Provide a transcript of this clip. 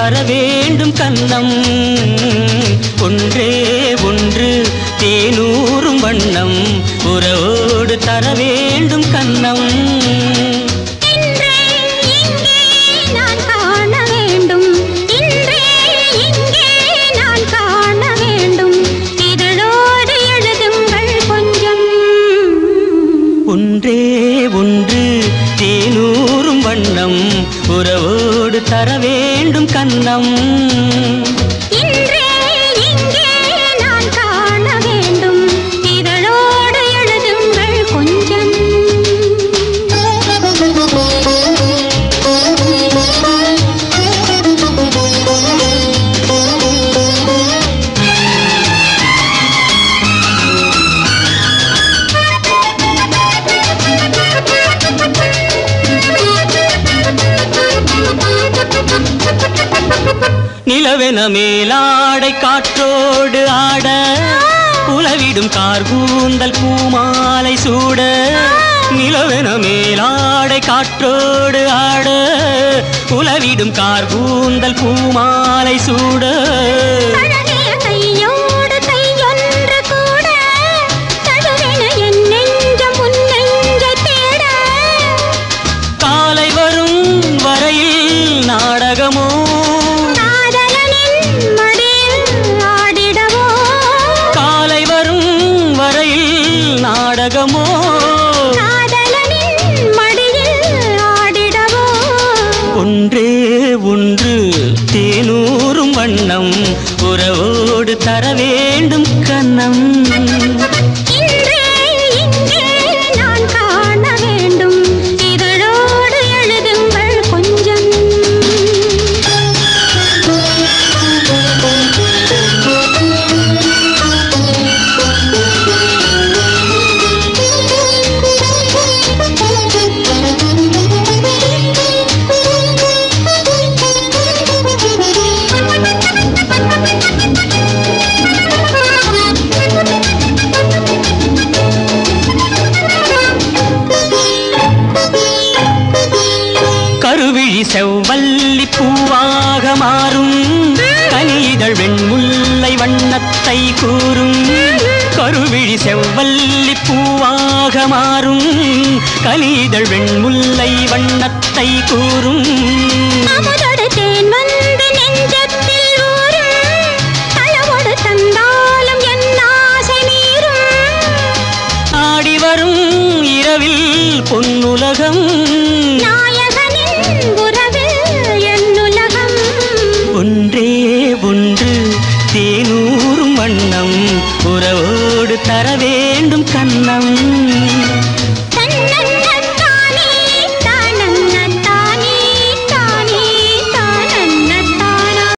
தர வேண்டும் கன்னம் ஒன்றே ஒன்று தேனூரும் வண்ணம் உறவோடு தர வேண்டும் கன்னம் இன்றே இங்கே நான் காண வேண்டும் இன்றே இங்கே நான் காண வேண்டும் இதழோடு எழுதுங்கள் கொஞ்சம் ஒன்றே ஒன்று தேனூரும் வண்ணம் உறவோடு தர வேண்டும் கன்னம் இன்றே இங்கே நான் காண வேண்டும் இதழோடு எழுதுங்கள் கொஞ்சம் நிலவென மேலாடை காற்றோடு ஆட உலவிடும் கார் கூந்தல் பூமாலை சூட நிலவென மேலாடை காற்றோடு ஆட உலவிடும் கார் கூந்தல் பூமாலை சூட அழகிய கையோடு கையொன்று கூட தழுவின என் நெஞ்சம் உன் நெஞ்சை தேட காலை வரும் வரையில் நாடகமோ காதலனின் மடியில் ஆடிடவோ காலை வரும் வரையில் நாடகமோ காதலனின் மடியில் ஆடிடவோ ஒன்றே ஒன்று தேனூரும் வண்ணம் உறவோடு தர வேண்டும் கன்னம் இன்றே இங்கே நான் காண வேண்டும் இதழோடு எழுதுங்கள் கொஞ்சம் கருவிழி செவ்வல்லி பூவாக மாறும் கனிதழ் வெண்முல்லை வண்ணத்தை கூறும் கருவிழி செவ்வல்லி பூவாக மாறும் கனிதழ் வெண்முல்லை வண்ணத்தை கூறும் அமுதோடு தேன் வந்து நெஞ்சத்தில் ஊறும் அளவோடு தந்தாலும் என் ஆசை மீறும் ஆடி வரும் இரவில் பொன்னுலகம் நாயகனின் உறவில் என் உலகம் ஒன்றே ஒன்று தேனூரும் வண்ணம் உறவோடு தர வேண்டும் கன்னம்